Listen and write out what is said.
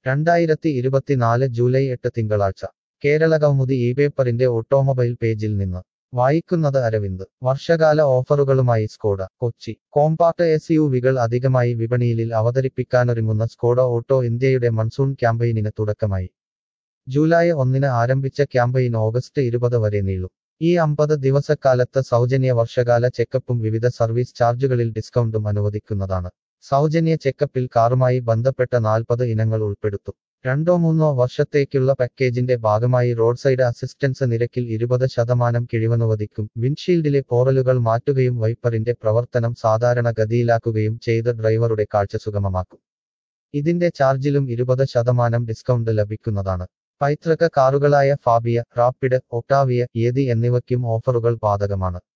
രണ്ടായിരത്തി ഇരുപത്തിനാല് ജൂലൈ എട്ട് തിങ്കളാഴ്ച കേരള കൗമുദി ഈ പേപ്പറിന്റെ ഓട്ടോമൊബൈൽ പേജിൽ നിന്ന് വായിക്കുന്നത് അരവിന്ദ് വർഷകാല ഓഫറുകളുമായി Skoda Kochi compact S U വികൾ അധികമായി വിപണിയിൽ അവതരിപ്പിക്കാനൊരുങ്ങുന്ന സ്കോഡ ഓട്ടോ ഇന്ത്യയുടെ മൺസൂൺ ക്യാമ്പയിനിന് തുടക്കമായി ജൂലൈ ഒന്നിന് ആരംഭിച്ച ക്യാമ്പയിൻ ഓഗസ്റ്റ് ഇരുപത് വരെ നീളും ഈ അമ്പത് ദിവസക്കാലത്ത് സൗജന്യ വർഷകാല ചെക്കപ്പും വിവിധ സർവീസ് ചാർജുകളിൽ ഡിസ്കൗണ്ടും അനുവദിക്കുന്നതാണ് സൗജന്യ ചെക്കപ്പിൽ കാറുമായി ബന്ധപ്പെട്ട നാൽപ്പത് ഇനങ്ങൾ ഉൾപ്പെടുത്തും രണ്ടോ മൂന്നോ വർഷത്തേക്കുള്ള പാക്കേജിന്റെ ഭാഗമായി റോഡ് സൈഡ് അസിസ്റ്റൻസ് നിരക്കിൽ ഇരുപത് ശതമാനം കിഴിവനുവദിക്കും വിൻഷീൽഡിലെ പോറലുകൾ മാറ്റുകയും വൈപ്പറിന്റെ പ്രവർത്തനം സാധാരണ ഗതിയിലാക്കുകയും ചെയ്ത് ഡ്രൈവറുടെ കാഴ്ച സുഗമമാക്കും ഇതിന്റെ ചാർജിലും ഇരുപത് ശതമാനം ഡിസ്കൗണ്ട് ലഭിക്കുന്നതാണ് പൈതൃക കാറുകളായ ഫാബിയ റാപ്പിഡ് ഒക്ടാവിയ യേതി എന്നിവയ്ക്കും ഓഫറുകൾ ബാധകമാണ്